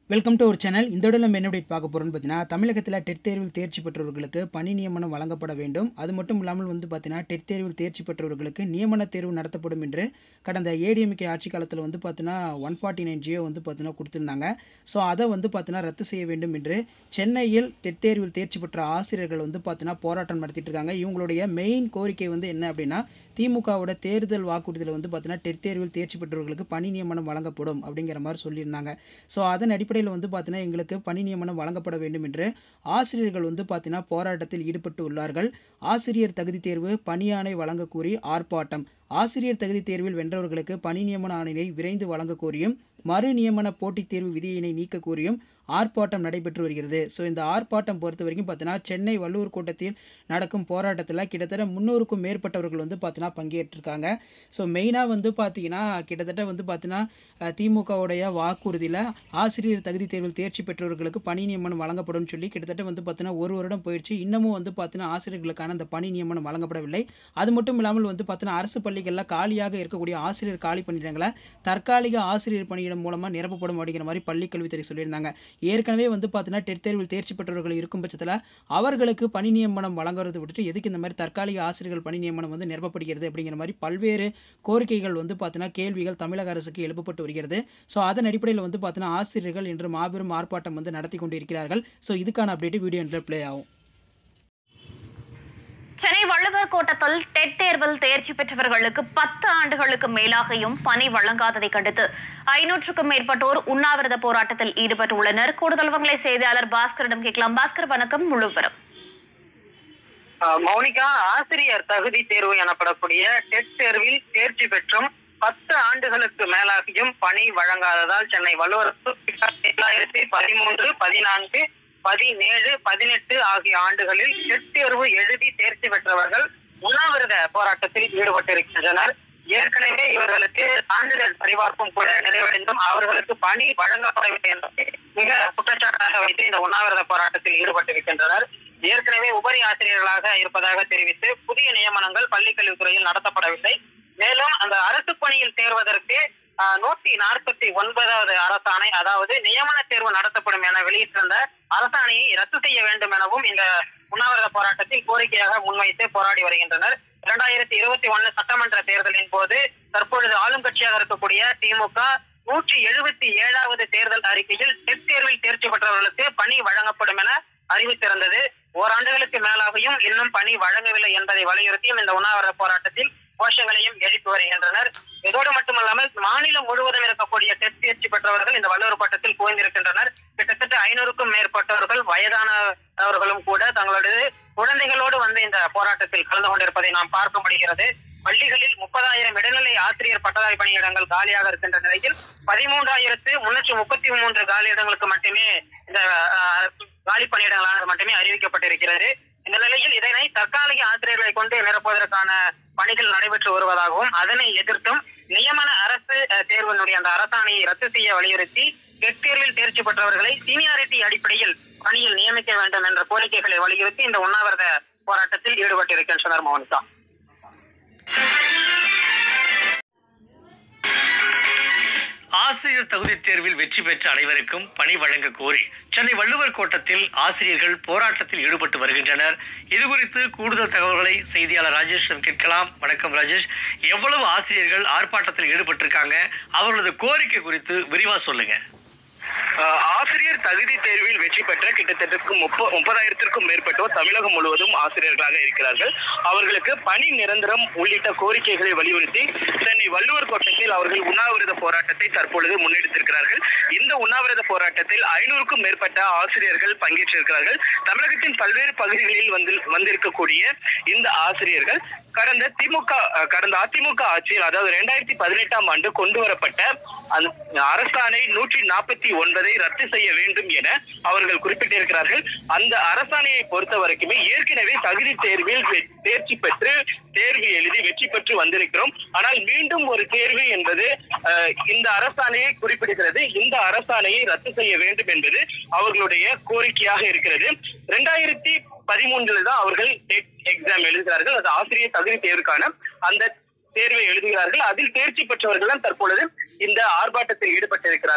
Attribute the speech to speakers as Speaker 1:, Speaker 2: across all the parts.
Speaker 1: welcome to ஒரு channel இந்த விட நம்ம என்ன update பார்க்க போகிறோம்னு பார்த்தீங்கன்னா தமிழகத்தில் டெட் தேர்வில் தேர்ச்சி பெற்றவர்களுக்கு பணி நியமனம் வழங்கப்பட வேண்டும் அது மட்டும் இல்லாமல் வந்து பார்த்தீங்கன்னா டெட் தேர்வில் தேர்ச்சி பெற்றவர்களுக்கு நியமன தேர்வு நடத்தப்படும் என்று கடந்த ஏடிஎம்கே ஆட்சி காலத்தில் வந்து பார்த்தீங்கன்னா ஒன் ஃபார்ட்டி நைன் ஜியோ வந்து பார்த்தீங்கன்னா கொடுத்துருந்தாங்க ஸோ அதை வந்து பார்த்தீங்கன்னா ரத்து செய்ய வேண்டும் என்று சென்னையில் டெட் தேர்வில் தேர்ச்சி பெற்ற ஆசிரியர்கள் வந்து பார்த்தீங்கன்னா போராட்டம் நடத்திட்டு இருக்காங்க இவங்களுடைய மெயின் கோரிக்கை வந்து என்ன அப்படின்னா திமுகவோட தேர்தல் வாக்குறுதியில் வந்து பார்த்தீங்கன்னா டெட் தேர்வில் தேர்ச்சி பெற்றவர்களுக்கு பணி நியமனம் வழங்கப்படும் அப்படிங்கிற மாதிரி சொல்லியிருந்தாங்க ஸோ அதன் அடிப்படையில் வந்து பார்த்தீங்கன்னா எங்களுக்கு பணி நியமனம் வழங்கப்பட வேண்டும் என்று ஆசிரியர்கள் வந்து பார்த்தீங்கன்னா போராட்டத்தில் ஈடுபட்டு உள்ளார்கள் ஆசிரியர் தகுதி தேர்வு பணியாணை வழங்க கோரி ஆர்ப்பாட்டம் ஆசிரியர் தகுதி தேர்வில் வென்றவர்களுக்கு பணி நியமன ஆணையை விரைந்து வழங்க கோரியும் மறு நியமன போட்டித் தேர்வு விதியினை நீக்க கோரியும் ஆர்ப்பாட்டம் நடைபெற்று வருகிறது ஸோ இந்த ஆர்ப்பாட்டம் பொறுத்த வரைக்கும் பார்த்தீங்கன்னா சென்னை வள்ளுவர் கூட்டத்தில் நடக்கும் போராட்டத்தில் கிட்டத்தட்ட முன்னூறுக்கும் மேற்பட்டவர்கள் வந்து பார்த்தீங்கன்னா பங்கேற்றிருக்காங்க ஸோ மெயினாக வந்து பார்த்தீங்கன்னா கிட்டத்தட்ட வந்து பார்த்தீங்கன்னா அஹ், திமுகவுடைய வாக்குறுதியில் ஆசிரியர் தகுதி தேர்வில் தேர்ச்சி பெற்றவர்களுக்கு பணி நியமனம் வழங்கப்படும் சொல்லி கிட்டத்தட்ட வந்து பார்த்தீங்கன்னா ஒரு வருடம் போயிடுச்சு இன்னமும் வந்து பார்த்தீங்கன்னா ஆசிரியர்களுக்கான அந்த பணி நியமனம் வழங்கப்படவில்லை அது மட்டும் இல்லாமல் வந்து பார்த்தீங்கன்னா அரசு பள்ளிகளில் காலியாக இருக்கக்கூடிய ஆசிரியர் காலி பணியிடங்களை தற்காலிக ஆசிரியர் பணியிடம் மூலமாக நிரப்பப்படும் அப்படிங்கிற மாதிரி பள்ளி கல்வித்துறை சொல்லியிருந்தாங்க ஏற்கனவே வந்து பார்த்தீங்கன்னா டெட் தேர்வில் தேர்ச்சி பெற்றவர்கள் இருக்கும் பட்சத்தில் அவர்களுக்கு பணி நியமனம் வழங்குறதை விட்டுட்டு எதுக்கு இந்த மாதிரி தற்காலிக ஆசிரியர்கள் பணி நியமனம் வந்து நிரப்பப்படுகிறது அப்படிங்கிற மாதிரி பல்வேறு கோரிக்கைகள் வந்து பார்த்தீங்கன்னா கேள்விகள் தமிழக அரசுக்கு எழுப்பப்பட்டு வருகிறது ஸோ அதன் அடிப்படையில் வந்து பார்த்தீங்கன்னா ஆசிரியர்கள் இன்று மாபெரும் ஆர்ப்பாட்டம் வந்து நடத்தி கொண்டிருக்கிறார்கள் ஸோ இதுக்கான அப்டேட் வீடியோ என்ற ப்ளே ஆகும்
Speaker 2: சென்னை வள்ளுவர் கோட்டத்தில் டெட் தேர்வில் தேர்ச்சி பெற்றவர்களுக்கு பத்து ஆண்டுகளுக்கு மேலாகியும் பணி வழங்காததை கண்டித்து ஐநூற்றுக்கும் மேற்பட்டோர் உண்ணாவிரத போராட்டத்தில் ஈடுபட்டுள்ளனர் கூடுதல் விவரங்களை செய்தியாளர் பாஸ்கரிடம் கேட்கலாம் பாஸ்கர் வணக்கம் முழு விவரம்
Speaker 3: ஆஹ் மௌனிகா ஆசிரியர் தகுதி தேர்வு எனப்படக்கூடிய டெட் தேர்வில் தேர்ச்சி பெற்றும் பத்து ஆண்டுகளுக்கு மேலாகியும் பணி வழங்காததால் சென்னை வள்ளுவர் இரண்டாயிரத்தி பதிமூன்று பதினான்கு பதினேழு பதினெட்டு ஆகிய ஆண்டுகளில் டெட் தேர்வு எழுதி தேர்ச்சி பெற்றவர்கள் உண்ணாவிரத போராட்டத்தில் ஈடுபட்டிருக்கின்றனர் ஏற்கனவே இவர்களுக்கு சான்றிதழ் சரிபார்ப்பும் கூட நிறைவடைந்தும் அவர்களுக்கு பணி வழங்கப்படவில்லை என்பதை மிக குற்றச்சாட்டாக வைத்து இந்த உண்ணாவிரத போராட்டத்தில் ஈடுபட்டிருக்கின்றனர் ஏற்கனவே உபரி ஆசிரியர்களாக இருப்பதாக தெரிவித்து புதிய நியமனங்கள் பள்ளிக் கல்வித்துறையில் நடத்தப்படவில்லை மேலும் அந்த அரசு பணியில் சேர்வதற்கு ஆஹ், நூத்தி நாற்பத்தி ஒன்பதாவது அரசாணை அதாவது நியமன தேர்வு நடத்தப்படும் என வெளியிட்டிருந்த அரசாணையை ரத்து செய்ய வேண்டும் எனவும் இந்த உண்ணாவிரத போராட்டத்தில் கோரிக்கையாக முன்வைத்து போராடி வருகின்றனர் இரண்டாயிரத்தி இருபத்தி ஒன்னு சட்டமன்ற தேர்தலின் போது தற்பொழுது ஆளும் கட்சியாக இருக்கக்கூடிய திமுக நூற்றி எழுபத்தி ஏழாவது தேர்தல் அறிக்கையில் டெட் தேர்வில் தேர்ச்சி பெற்றவர்களுக்கு பணி வழங்கப்படும் என அறிவித்திருந்தது ஓராண்டுகளுக்கு மேலாகியும் இன்னும் பணி வழங்கவில்லை என்பதை வலியுறுத்தியும் இந்த உண்ணாவிரத போராட்டத்தில் கோஷங்களையும் எழுப்பி வருகின்றனர் இதோடு மட்டுமல்லாமல் மாநிலம் முழுவதும் இருக்கக்கூடிய டெட் தேர்ச்சி பெற்றவர்கள் இந்த வள்ளுவர் கோட்டத்தில் குவிந்திருக்கின்றனர் கிட்டத்தட்ட ஐநூறுக்கும் மேற்பட்டவர்கள் வயதானவர்களும் கூட தங்களது குழந்தைகளோடு வந்து இந்த போராட்டத்தில் கலந்து கொண்டிருப்பதை நாம் பார்க்க முடிகிறது பள்ளிகளில் முப்பதாயிரம் இடைநிலை ஆசிரியர் பட்டதாரி பணியிடங்கள் காலியாக இருக்கின்ற நிலையில் பதிமூன்றாயிரத்து முன்னூற்றி முப்பத்தி மூன்று காலி இடங்களுக்கு மட்டுமே இந்த ஆஹ், காலி பணியிடங்களானது மட்டுமே அறிவிக்கப்பட்டிருக்கிறது இந்த நிலையில் இதனை தற்காலிக ஆசிரியர்களை கொண்டு நிரப்புவதற்கான பணிகள் நடைபெற்று வருவதாகவும் அதனை எதிர்த்தும் நியமன அரசு அஹ், தேர்வினுடைய அந்த அரசாணையை ரத்து செய்ய வலியுறுத்தி டெட் தேர்வில் தேர்ச்சி பெற்றவர்களை சீனியாரிட்டி அடிப்படையில் பணியில் நியமிக்க வேண்டும் என்ற கோரிக்கைகளை வலியுறுத்தி இந்த உண்ணாவிரத போராட்டத்தில் ஈடுபட்டிருக்கின்றனர் மோனிகா
Speaker 4: ஆசிரியர் தகுதி தேர்வில் வெற்றி பெற்ற அனைவருக்கும் பணி வழங்க கோரி சென்னை வள்ளுவர் கோட்டத்தில் ஆசிரியர்கள் போராட்டத்தில் ஈடுபட்டு வருகின்றனர் இது குறித்து கூடுதல் தகவல்களை செய்தியாளர் ராஜேஷிடம் கேட்கலாம் வணக்கம் ராஜேஷ் எவ்வளவு ஆசிரியர்கள் ஆர்ப்பாட்டத்தில் ஈடுபட்டிருக்காங்க அவர்களது கோரிக்கை குறித்து விரிவா சொல்லுங்க
Speaker 5: ஆஹ் ஆசிரியர் தகுதி தேர்வில் வெற்றி பெற்ற கிட்டத்தட்ட முப்ப முப்பதாயிரத்திற்கும் மேற்பட்டோர் தமிழகம் முழுவதும் ஆசிரியர்களாக இருக்கிறார்கள் அவர்களுக்கு பணி நிரந்தரம் உள்ளிட்ட கோரிக்கைகளை வலியுறுத்தி சென்னை வள்ளுவர் கோட்டத்தில் அவர்கள் உண்ணாவிரத போராட்டத்தை தற்பொழுது முன்னெடுத்திருக்கிறார்கள் இந்த உண்ணாவிரத போராட்டத்தில் ஐநூறுக்கும் மேற்பட்ட ஆசிரியர்கள் பங்கேற்றிருக்கிறார்கள் தமிழகத்தின் பல்வேறு பகுதிகளில் வந்து வந்திருக்கக்கூடிய இந்த ஆசிரியர்கள் கடந்த திமுக அஹ், கடந்த அதிமுக ஆட்சியில் அதாவது இரண்டாயிரத்தி பதினெட்டாம் ஆண்டு கொண்டு வரப்பட்ட அந்த அரசாணை நூற்றி நாற்பத்தி ஒன்பதை ரத்து செய்ய வேண்டும் என அவர்கள் குறிப்பிட்டிருக்கிறார்கள் அந்த அரசாணையை பொறுத்த வரைக்குமே ஏற்கனவே தகுதி தேர்வில் வெ- தேர்ச்சி பெற்று தேர்வு எழுதி வெற்றி பெற்று வந்திருக்கிறோம் ஆனால் மீண்டும் ஒரு தேர்வு என்பது அஹ், இந்த அரசாணையை குறிப்பிடுகிறது இந்த அரசாணையை ரத்து செய்ய வேண்டும் என்பது அவர்களுடைய கோரிக்கையாக இருக்கிறது இரண்டாயிரத்தி பதிமூன்றுல தான் அவர்கள் டெட் எக்ஸாம் எழுதுகிறார்கள் அது ஆசிரியர் தகுதி தேர்வுக்கான அந்த தேர்வை எழுதுகிறார்கள் அதில் தேர்ச்சி பெற்றவர்கள் தான் தற்பொழுது இந்த ஆர்ப்பாட்டத்தில் ஈடுபட்டிருக்கிறார்கள்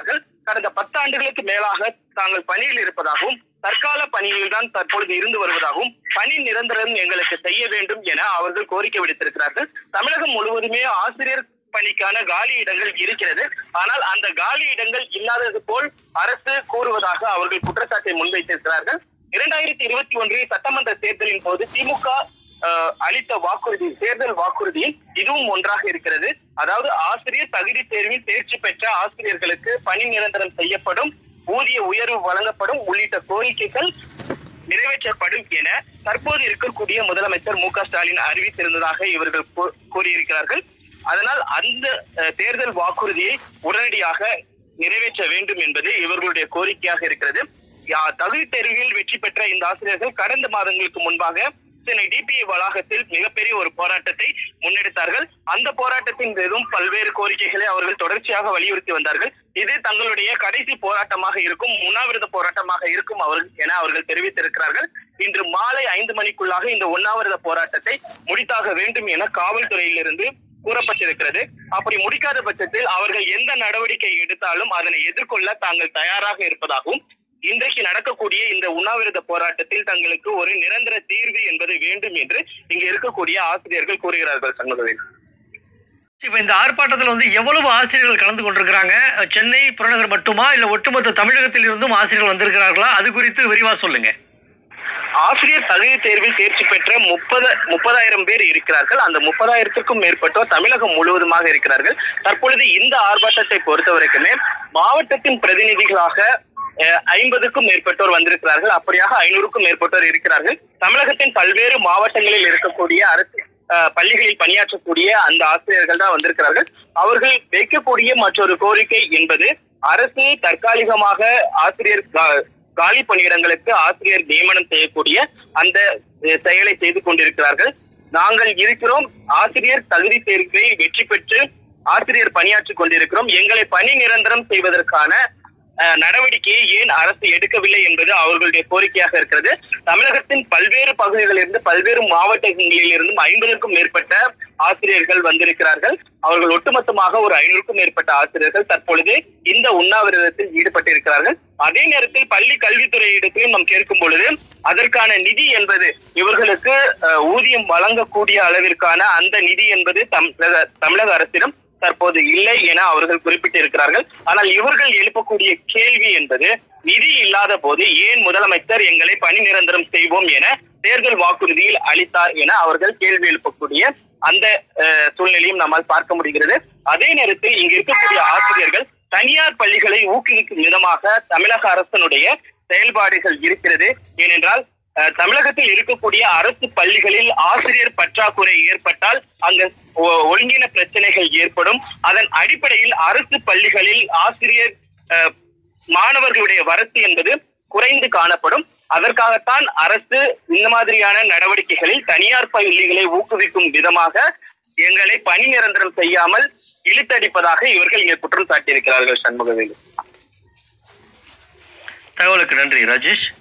Speaker 5: கடந்த பத்து ஆண்டுகளுக்கு மேலாக தாங்கள் பணியில் இருப்பதாகவும் தற்கால பணியில் தான் தற்பொழுது இருந்து வருவதாகவும் பணி நிரந்தரம் எங்களுக்கு செய்ய வேண்டும் என அவர்கள் கோரிக்கை விடுத்திருக்கிறார்கள் தமிழகம் முழுவதுமே ஆசிரியர் பணிக்கான காலி இடங்கள் இருக்கிறது ஆனால் அந்த காலி இடங்கள் இல்லாதது போல் அரசு கூறுவதாக அவர்கள் குற்றச்சாட்டை முன்வைத்திருக்கிறார்கள் இரண்டாயிரத்தி இருபத்தி ஒன்று சட்டமன்ற தேர்தலின் போது திமுக அஹ், அளித்த வாக்குறுதி தேர்தல் வாக்குறுதியில் இதுவும் ஒன்றாக இருக்கிறது அதாவது ஆசிரியர் தகுதி தேர்வில் தேர்ச்சி பெற்ற ஆசிரியர்களுக்கு பணி நிரந்தரம் செய்யப்படும் ஊதிய உயர்வு வழங்கப்படும் உள்ளிட்ட கோரிக்கைகள் நிறைவேற்றப்படும் என தற்போது இருக்கக்கூடிய முதலமைச்சர் மு க ஸ்டாலின் அறிவித்திருந்ததாக இவர்கள் கூ- கூறியிருக்கிறார்கள் அதனால் அந்த அஹ், தேர்தல் வாக்குறுதியை உடனடியாக நிறைவேற்ற வேண்டும் என்பது இவர்களுடைய கோரிக்கையாக இருக்கிறது யா- தகுதி தேர்வில் வெற்றி பெற்ற இந்த ஆசிரியர்கள் கடந்த மாதங்களுக்கு முன்பாக சென்னை டிபிஐ வளாகத்தில் மிகப்பெரிய ஒரு போராட்டத்தை முன்னெடுத்தார்கள் அந்த போராட்டத்தின் மீதும் பல்வேறு கோரிக்கைகளை அவர்கள் தொடர்ச்சியாக வலியுறுத்தி வந்தார்கள் இது தங்களுடைய கடைசி போராட்டமாக இருக்கும் உண்ணாவிரத போராட்டமாக இருக்கும் அவர்கள் என அவர்கள் தெரிவித்திருக்கிறார்கள் இன்று மாலை ஐந்து மணிக்குள்ளாக இந்த உண்ணாவிரத போராட்டத்தை முடித்தாக வேண்டும் என காவல்துறையிலிருந்து கூறப்பட்டிருக்கிறது அப்படி முடிக்காத பட்சத்தில் அவர்கள் எந்த நடவடிக்கை எடுத்தாலும் அதனை எதிர்கொள்ள தாங்கள் தயாராக இருப்பதாகவும் இன்றைக்கு நடக்கக்கூடிய இந்த உண்ணாவிரத போராட்டத்தில் தங்களுக்கு ஒரு நிரந்தர தீர்வு என்பது வேண்டும் என்று இங்கு இருக்கக்கூடிய ஆசிரியர்கள் கூறுகிறார்கள் சண்முகவேல்
Speaker 4: இப்ப இந்த ஆர்ப்பாட்டத்தில் வந்து எவ்வளவு ஆசிரியர்கள் கலந்து கொண்டிருக்கிறாங்க சென்னை புறநகர் மட்டுமா இல்ல ஒட்டுமொத்த தமிழகத்தில் இருந்தும் ஆசிரியர்கள் வந்திருக்கிறார்களா அது குறித்து விரிவா சொல்லுங்க
Speaker 5: ஆசிரியர் தகுதி தேர்வில் தேர்ச்சி பெற்ற முப்பது முப்பதாயிரம் பேர் இருக்கிறார்கள் அந்த முப்பதாயிரத்திற்கும் மேற்பட்டோர் தமிழகம் முழுவதுமாக இருக்கிறார்கள் தற்பொழுது இந்த ஆர்ப்பாட்டத்தை பொறுத்தவரைக்குமே மாவட்டத்தின் பிரதிநிதிகளாக அஹ், ஐம்பதுக்கும் மேற்பட்டோர் வந்திருக்கிறார்கள் அப்படியாக ஐநூறுக்கும் மேற்பட்டோர் இருக்கிறார்கள் தமிழகத்தின் பல்வேறு மாவட்டங்களில் இருக்கக்கூடிய அரசு அஹ், பள்ளிகளில் பணியாற்றக்கூடிய அந்த ஆசிரியர்கள் தான் வந்திருக்கிறார்கள் அவர்கள் வைக்கக்கூடிய மற்றொரு கோரிக்கை என்பது அரசு தற்காலிகமாக ஆசிரியர் கா- காலி பணியிடங்களுக்கு ஆசிரியர் நியமனம் செய்யக்கூடிய அந்த அஹ், செயலை செய்து கொண்டிருக்கிறார்கள் நாங்கள் இருக்கிறோம் ஆசிரியர் தகுதி தேர்வை வெற்றி பெற்று ஆசிரியர் பணியாற்றிக் கொண்டிருக்கிறோம் எங்களை பணி நிரந்தரம் செய்வதற்கான அஹ், நடவடிக்கையை ஏன் அரசு எடுக்கவில்லை என்பது அவர்களுடைய கோரிக்கையாக இருக்கிறது தமிழகத்தின் பல்வேறு பகுதிகளிலிருந்து பல்வேறு மாவட்டங்களில் இருந்தும் ஐம்பதுக்கும் மேற்பட்ட ஆசிரியர்கள் வந்திருக்கிறார்கள் அவர்கள் ஒட்டுமொத்தமாக ஒரு ஐநூறுக்கும் மேற்பட்ட ஆசிரியர்கள் தற்பொழுது இந்த உண்ணாவிரதத்தில் ஈடுபட்டிருக்கிறார்கள் அதே நேரத்தில் பள்ளி கல்வித்துறையிடத்திலும் நாம் கேட்கும் பொழுது அதற்கான நிதி என்பது இவர்களுக்கு அஹ், ஊதியம் வழங்கக்கூடிய அளவிற்கான அந்த நிதி என்பது தமிழக தமிழக அரசிடம் தற்போது இல்லை என அவர்கள் குறிப்பிட்டிருக்கிறார்கள் ஆனால் இவர்கள் எழுப்பக்கூடிய கேள்வி என்பது நிதி இல்லாத போது ஏன் முதலமைச்சர் எங்களை பணி நிரந்தரம் செய்வோம் என தேர்தல் வாக்குறுதியில் அளித்தார் என அவர்கள் கேள்வி எழுப்பக்கூடிய அந்த அஹ், சூழ்நிலையும் நம்மால் பார்க்க முடிகிறது அதே நேரத்தில் இங்கு இருக்கக்கூடிய ஆசிரியர்கள் தனியார் பள்ளிகளை ஊக்குவிக்கும் விதமாக தமிழக அரசனுடைய செயல்பாடுகள் இருக்கிறது ஏனென்றால் அஹ், தமிழகத்தில் இருக்கக்கூடிய அரசு பள்ளிகளில் ஆசிரியர் பற்றாக்குறை ஏற்பட்டால் அங்கு ஒ- ஒழுங்கின பிரச்சனைகள் ஏற்படும் அதன் அடிப்படையில் அரசு பள்ளிகளில் ஆசிரியர் அஹ், மாணவர்களுடைய வரத்து என்பது குறைந்து காணப்படும் அதற்காகத்தான் அரசு இந்த மாதிரியான நடவடிக்கைகளில் தனியார் பள்ளிகளை ஊக்குவிக்கும் விதமாக எங்களை பணி நிரந்தரம் செய்யாமல் இழுத்தடிப்பதாக இவர்கள் இங்கே குற்றம் சாட்டியிருக்கிறார்கள் சண்முகவேலு
Speaker 4: தகவலுக்கு நன்றி ராஜேஷ்